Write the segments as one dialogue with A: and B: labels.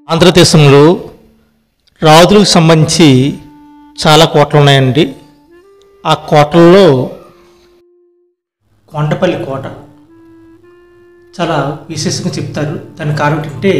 A: ఆంధ్రదేశంలో రాజులకు సంబంధించి చాలా కోటలు ఉన్నాయండి ఆ కోటల్లో కొండపల్లి కోట చాలా విశేషంగా చెప్తారు దాని కారణం ఏంటంటే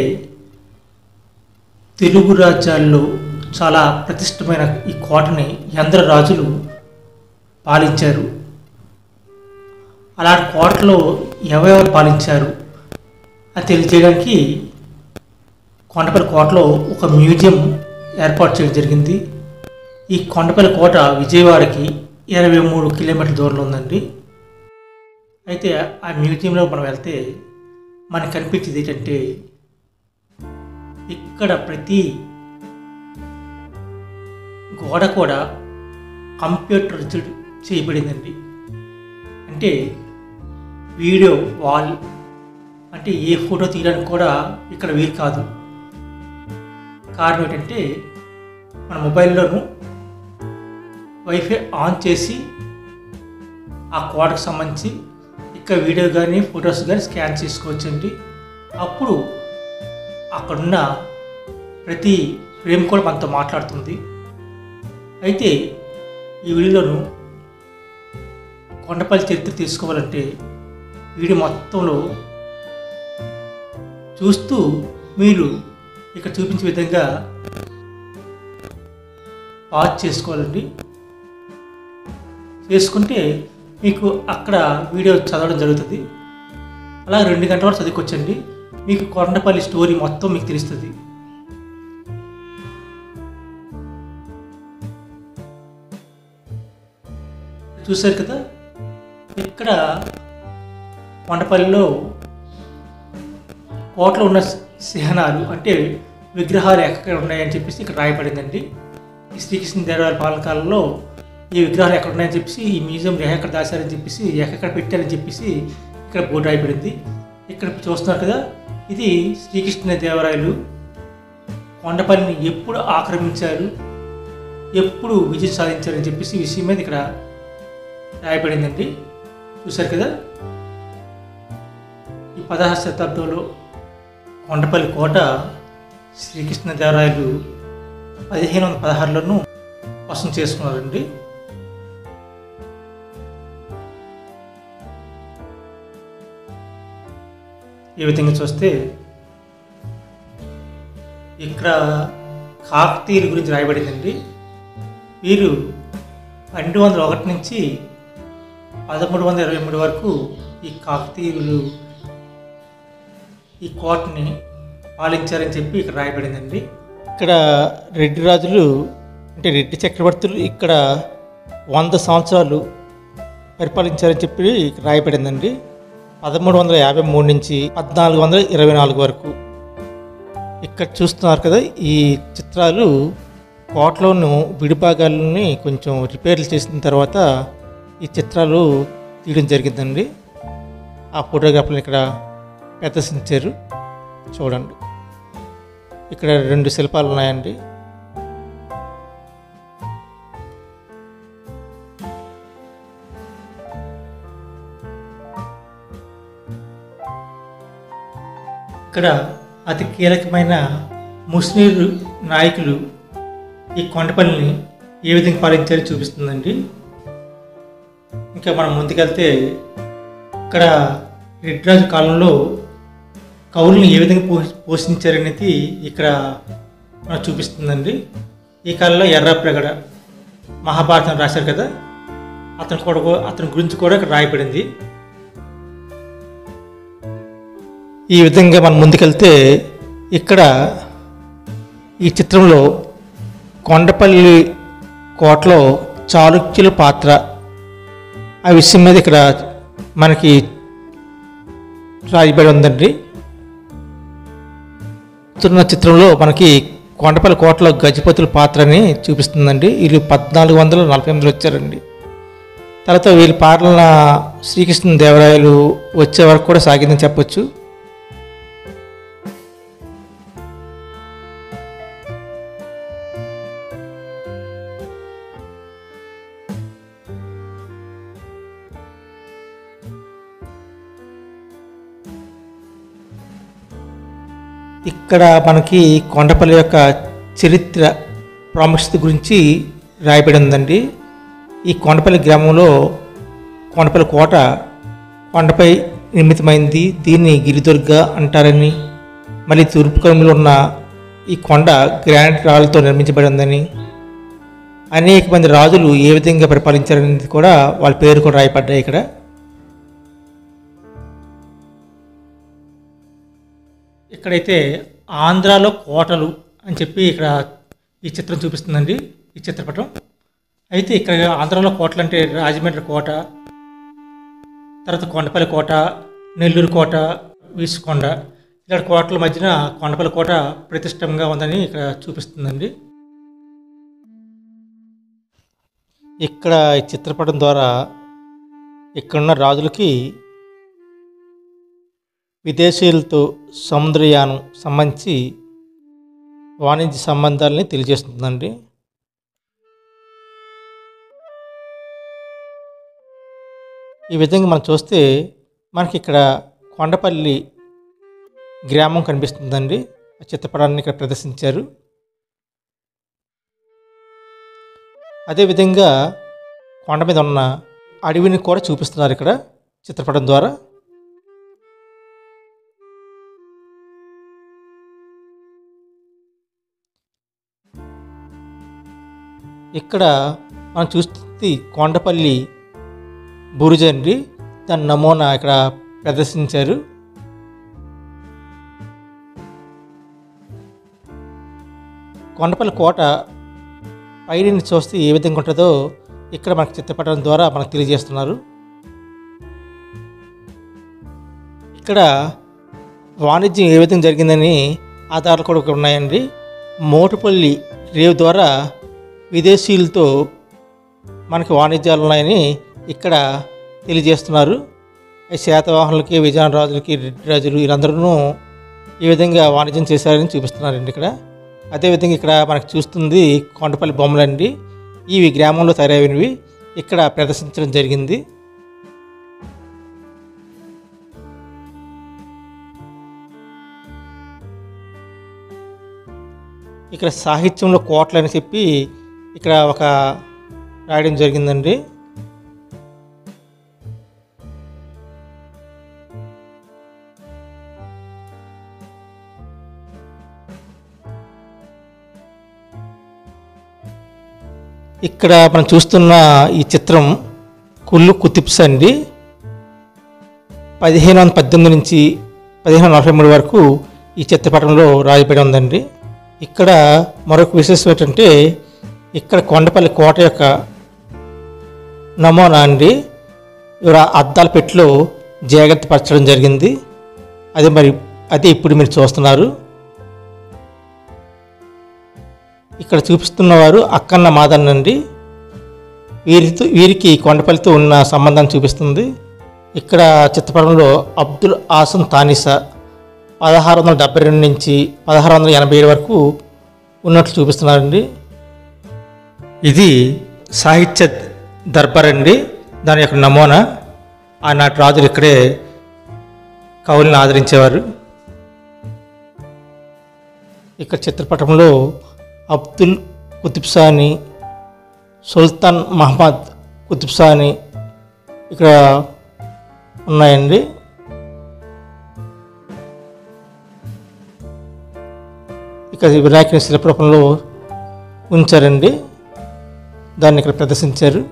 A: తెలుగు రాజ్యాల్లో చాలా ప్రతిష్టమైన ఈ కోటని ఎందరో రాజులు పాలించారు అలాంటి కోటలో ఎవరెవరు పాలించారు అది తెలియజేయడానికి కొండపల్లి కోటలో ఒక మ్యూజియం ఏర్పాటు చేయడం జరిగింది ఈ కొండపల్లి కోట విజయవాడకి ఇరవై మూడు కిలోమీటర్ల దూరంలో ఉందండి అయితే ఆ మ్యూజియంలో మనం వెళ్తే మనకు కనిపించేది ఏంటంటే ఇక్కడ ప్రతి గోడ కూడా కంప్యూటర్ చేయబడిందండి అంటే వీడియో వాల్ అంటే ఏ ఫోటో తీయడానికి కూడా ఇక్కడ వీలు కాదు కారణం ఏంటంటే మన మొబైల్లోనూ వైఫై ఆన్ చేసి ఆ కోడకు సంబంధించి ఇక్కడ వీడియో కానీ ఫొటోస్ కానీ స్కాన్ చేసుకోవచ్చండి అప్పుడు అక్కడున్న ప్రతి ఫ్రేమ్ కూడా మనతో మాట్లాడుతుంది అయితే ఈ వీడియోను కొండపల్లి చరిత్ర తీసుకోవాలంటే వీడియో మొత్తంలో చూస్తూ మీరు ఇక్కడ చూపించే విధంగా పాజ్ చేసుకోవాలండి చేసుకుంటే మీకు అక్కడ వీడియో చదవడం జరుగుతుంది అలా రెండు గంటల వరకు చదువుకొచ్చండి మీకు కొండపల్లి స్టోరీ మొత్తం మీకు తెలుస్తుంది చూశారు కదా ఇక్కడ కొండపల్లిలో కోటలో ఉన్న చిహ్నాలు అంటే విగ్రహాలు ఎక్కడ ఉన్నాయని చెప్పేసి ఇక్కడ రాయబడిందండి ఈ శ్రీకృష్ణ దేవరాయల పాలన కాలంలో ఈ విగ్రహాలు ఎక్కడ ఉన్నాయని చెప్పేసి ఈ మ్యూజియంలో ఎక్కడ దాచారని చెప్పేసి ఎక్కడ పెట్టారని చెప్పేసి ఇక్కడ బోర్డు రాయబడింది ఇక్కడ చూస్తున్నారు కదా ఇది శ్రీకృష్ణ దేవరాయలు కొండపల్లిని ఎప్పుడు ఆక్రమించారు ఎప్పుడు విజయం సాధించారని చెప్పేసి ఈ విషయం మీద ఇక్కడ రాయబడిందండి చూశారు కదా ఈ పదహారు శతాబ్దంలో కొండపల్లి కోట శ్రీకృష్ణదేవరాయలు పదిహేను వందల పదహారులోనూ వసం చేసుకున్నారండి ఈ విధంగా చూస్తే ఇక్కడ కాకతీయుల గురించి రాయబడిందండి వీరు పన్నెండు వందల ఒకటి నుంచి పదమూడు వందల ఇరవై మూడు వరకు ఈ కాకతీయులు ఈ కోటని పాలించారని చెప్పి ఇక్కడ రాయబడిందండి ఇక్కడ రెడ్డి రాజులు అంటే రెడ్డి చక్రవర్తులు ఇక్కడ వంద సంవత్సరాలు పరిపాలించారని చెప్పి ఇక్కడ రాయబడిందండి పదమూడు వందల యాభై మూడు నుంచి పద్నాలుగు వందల ఇరవై నాలుగు వరకు ఇక్కడ చూస్తున్నారు కదా ఈ చిత్రాలు కోటలోను విడిభాగాలని కొంచెం రిపేర్లు చేసిన తర్వాత ఈ చిత్రాలు తీయడం జరిగిందండి ఆ ఫోటోగ్రాఫర్ని ఇక్కడ ప్రదర్శించారు చూడండి ఇక్కడ రెండు శిల్పాలు ఉన్నాయండి ఇక్కడ అతి కీలకమైన ముస్లిం నాయకులు ఈ కొండపల్లిని ఏ విధంగా పాలించారో చూపిస్తుందండి ఇంకా మనం ముందుకెళ్తే ఇక్కడ రెడ్డిరాజు కాలంలో కౌరుల్ని ఏ విధంగా పో పోషించారనేది ఇక్కడ మనకు చూపిస్తుందండి ఈ కాలంలో ఎర్రప్రగడ మహాభారతం రాశారు కదా అతను కూడా అతని గురించి కూడా ఇక్కడ రాయబడింది ఈ విధంగా మనం ముందుకెళ్తే ఇక్కడ ఈ చిత్రంలో కొండపల్లి కోటలో చాళుక్యుల పాత్ర ఆ విషయం మీద ఇక్కడ మనకి రాయబడి ఉందండి చూస్తున్న చిత్రంలో మనకి కొండపల్లి కోటలో గజపతుల పాత్రని చూపిస్తుందండి వీళ్ళు పద్నాలుగు వందల నలభై ఎనిమిదిలో వచ్చారండి తర్వాత వీళ్ళ పాలన శ్రీకృష్ణ దేవరాయలు వచ్చే వరకు కూడా సాగిందని చెప్పొచ్చు ఇక్కడ మనకి కొండపల్లి యొక్క చరిత్ర ప్రాముఖ్యత గురించి రాయబడి ఉందండి ఈ కొండపల్లి గ్రామంలో కొండపల్లి కోట కొండపై నిర్మితమైంది దీన్ని గిరిదుర్గ అంటారని మళ్ళీ తూర్పు కనుమలో ఉన్న ఈ కొండ గ్రానైట్ రాళ్ళతో నిర్మించబడి ఉందని అనేక మంది రాజులు ఏ విధంగా పరిపాలించారనేది కూడా వాళ్ళ పేరు కూడా రాయబడ్డాయి ఇక్కడ ఇక్కడైతే ఆంధ్రాలో కోటలు అని చెప్పి ఇక్కడ ఈ చిత్రం చూపిస్తుందండి ఈ చిత్రపటం అయితే ఇక్కడ ఆంధ్రాలో కోటలు అంటే రాజమండ్రి కోట తర్వాత కొండపల్లి కోట నెల్లూరు కోట వీసుకొండ ఇక్కడ కోటల మధ్యన కొండపల్లి కోట ప్రతిష్టంగా ఉందని ఇక్కడ చూపిస్తుందండి ఇక్కడ ఈ చిత్రపటం ద్వారా ఇక్కడున్న రాజులకి విదేశీయులతో సముద్రయానం సంబంధించి వాణిజ్య సంబంధాలని తెలియజేస్తుందండి ఈ విధంగా మనం చూస్తే మనకి ఇక్కడ కొండపల్లి గ్రామం కనిపిస్తుందండి ఆ చిత్రపటాన్ని ఇక్కడ ప్రదర్శించారు అదేవిధంగా కొండ మీద ఉన్న అడవిని కూడా చూపిస్తున్నారు ఇక్కడ చిత్రపటం ద్వారా ఇక్కడ మనం చూస్తుంది కొండపల్లి బురుజ అండి దాని నమూనా ఇక్కడ ప్రదర్శించారు కొండపల్లి కోట పైన చూస్తే ఏ విధంగా ఉంటుందో ఇక్కడ మనకు చిత్రపటం ద్వారా మనకు తెలియజేస్తున్నారు ఇక్కడ వాణిజ్యం ఏ విధంగా జరిగిందని ఆధారాలు కూడా ఇక్కడ ఉన్నాయండి మోటుపల్లి రేవు ద్వారా విదేశీయులతో మనకి వాణిజ్యాలు ఉన్నాయని ఇక్కడ తెలియజేస్తున్నారు ఈ శాతవాహనులకి విజయనగర రాజులకి రెడ్డి రాజులు వీళ్ళందరూ ఈ విధంగా వాణిజ్యం చేశారని చూపిస్తున్నారండి ఇక్కడ అదేవిధంగా ఇక్కడ మనకు చూస్తుంది కొండపల్లి బొమ్మలండి ఇవి గ్రామంలో తయారైనవి ఇక్కడ ప్రదర్శించడం జరిగింది ఇక్కడ సాహిత్యంలో కోటలు అని చెప్పి ఇక్కడ ఒక రాయడం జరిగిందండి ఇక్కడ మనం చూస్తున్న ఈ చిత్రం కుల్లు కుతిప్స్ అండి పదిహేను వందల పద్దెనిమిది నుంచి పదిహేను వందల నలభై మూడు వరకు ఈ చిత్రపటంలో రాయబడి ఉందండి ఇక్కడ మరొక విశేషం ఏంటంటే ఇక్కడ కొండపల్లి కోట యొక్క నమూనా అండి ఇవి అద్దాల పెట్టిలో జాగ్రత్త పరచడం జరిగింది అదే మరి అదే ఇప్పుడు మీరు చూస్తున్నారు ఇక్కడ చూపిస్తున్నవారు అక్కన్న మాదన్న అండి వీరితో వీరికి కొండపల్లితో ఉన్న సంబంధాన్ని చూపిస్తుంది ఇక్కడ చిత్రపటంలో అబ్దుల్ ఆసన్ తానిసా పదహారు వందల డెబ్బై రెండు నుంచి పదహారు వందల ఎనభై ఏడు వరకు ఉన్నట్లు చూపిస్తున్నారండి ఇది సాహిత్య దర్బార్ అండి దాని యొక్క నమూనా ఆనాటి రాజులు ఇక్కడే కవులను ఆదరించేవారు ఇక్కడ చిత్రపటంలో అబ్దుల్ కుతుబ్ షా అని సుల్తాన్ మహమ్మద్ కుతుబ్ షా అని ఇక్కడ ఉన్నాయండి ఇక వినాయకుని శిల్పరూపంలో ఉంచారండి దాన్ని ఇక్కడ ప్రదర్శించారు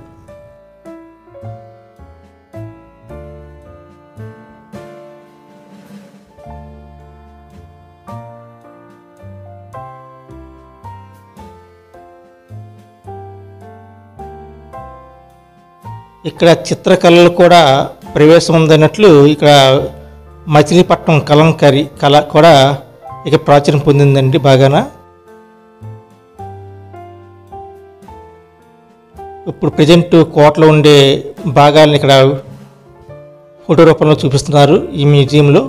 A: ఇక్కడ చిత్రకళలు కూడా ప్రవేశం ఉందన్నట్లు ఇక్కడ మచిలీపట్నం కలంకరి కళ కూడా ఇక ప్రాచుర్యం పొందిందండి బాగాన ఇప్పుడు ప్రజెంట్ కోటలో ఉండే భాగాలను ఇక్కడ ఫోటో రూపంలో చూపిస్తున్నారు ఈ మ్యూజియంలో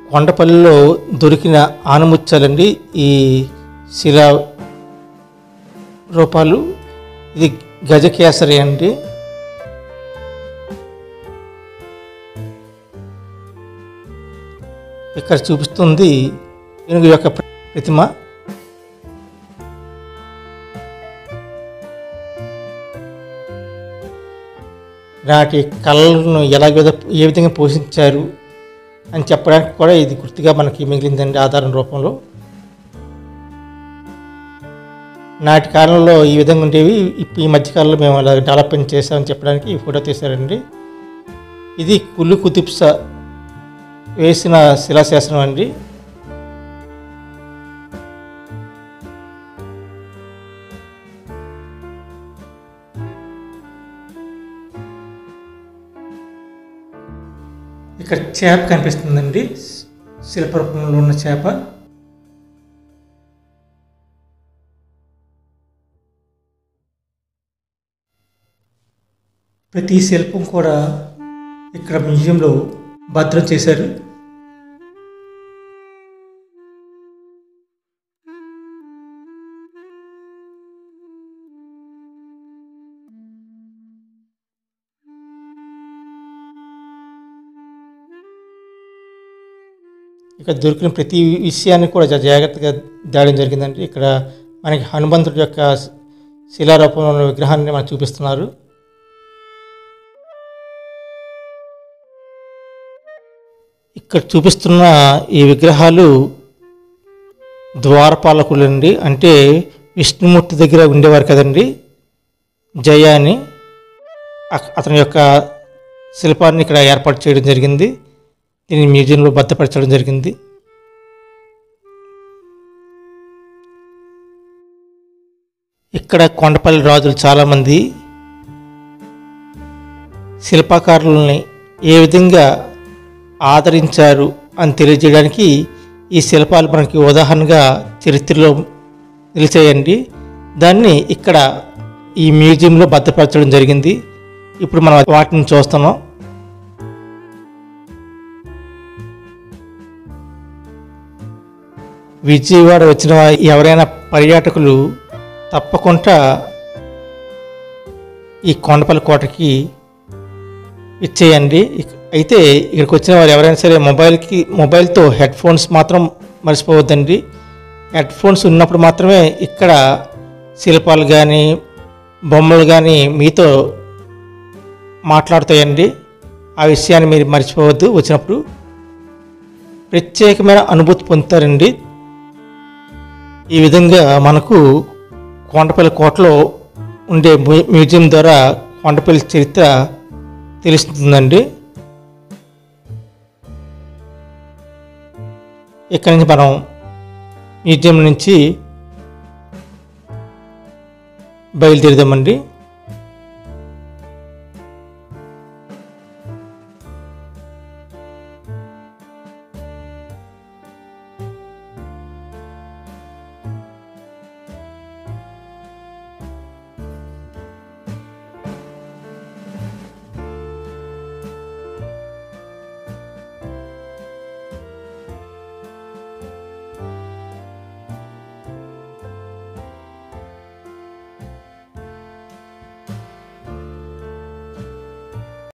A: కొండపల్లిలో దొరికిన ఆనముత్యాలండి ఈ శిలా రూపాలు ఇది గజకేసరి అండి ఇక్కడ చూపిస్తుంది ఏనుగు యొక్క ప్రతిమ నాటి కళలను ఎలా విధ- ఏ విధంగా పోషించారు అని చెప్పడానికి కూడా ఇది గుర్తుగా మనకి మిగిలిందండి ఆధారం రూపంలో నాటి కాలంలో ఈ విధంగా ఉండేవి ఇప్పుడు ఈ మధ్యకాలంలో మేము అలా డెవలప్మెంట్ చేసామని చెప్పడానికి ఈ ఫోటో తీశారండి ఇది కుల్లు కుతుబ్స వేసిన శిలాశాసనం అండి ఇక్కడ చేప కనిపిస్తుందండి శిల్పరూపంలో ఉన్న చేప ప్రతి శిల్పం కూడా ఇక్కడ మ్యూజియంలో భద్రం చేశారు ఇక్కడ దొరికిన ప్రతి విషయాన్ని కూడా జా- జాగ్రత్తగా దాయడం జరిగిందండి ఇక్కడ మనకి హనుమంతుడి యొక్క శిలారూపంలో ఉన్న విగ్రహాన్ని మనకు చూపిస్తున్నారు ఇక్కడ చూపిస్తున్న ఈ విగ్రహాలు ద్వారపాలకులండి అంటే విష్ణుమూర్తి దగ్గర ఉండేవారు కదండి జయ అని అక్- అతని యొక్క శిల్పాన్ని ఇక్కడ ఏర్పాటు చేయడం జరిగింది దీన్ని మ్యూజియంలో భద్రపరచడం జరిగింది ఇక్కడ కొండపల్లి రాజులు చాలామంది శిల్పకారులని ఏ విధంగా ఆదరించారు అని తెలియజేయడానికి ఈ శిల్పాలు మనకి ఉదాహరణగా చరిత్రలో నిలిచాయండి దాన్ని ఇక్కడ ఈ మ్యూజియంలో భద్రపరచడం జరిగింది ఇప్పుడు మనం వాటిని చూస్తున్నాం విజయవాడ వచ్చిన ఎవరైనా పర్యాటకులు తప్పకుండా ఈ కొండపల్లి కోటకి ఇచ్చేయండి ఇక- అయితే ఇక్కడికి వచ్చిన వారు ఎవరైనా సరే మొబైల్కి మొబైల్తో హెడ్ ఫోన్స్ మాత్రం మర్చిపోవద్దండి హెడ్ ఫోన్స్ ఉన్నప్పుడు మాత్రమే ఇక్కడ శిల్పాలు కానీ బొమ్మలు కానీ మీతో మాట్లాడుతాయండి ఆ విషయాన్ని మీరు మర్చిపోవద్దు వచ్చినప్పుడు ప్రత్యేకమైన అనుభూతి పొందుతారండి ఈ విధంగా మనకు కొండపల్లి కోటలో ఉండే మ్యూ- మ్యూజియం ద్వారా కొండపల్లి చరిత్ర తెలుస్తుందండి ఇక్కడి నుంచి మనం మ్యూజియం నుంచి బయలుదేరుదామండి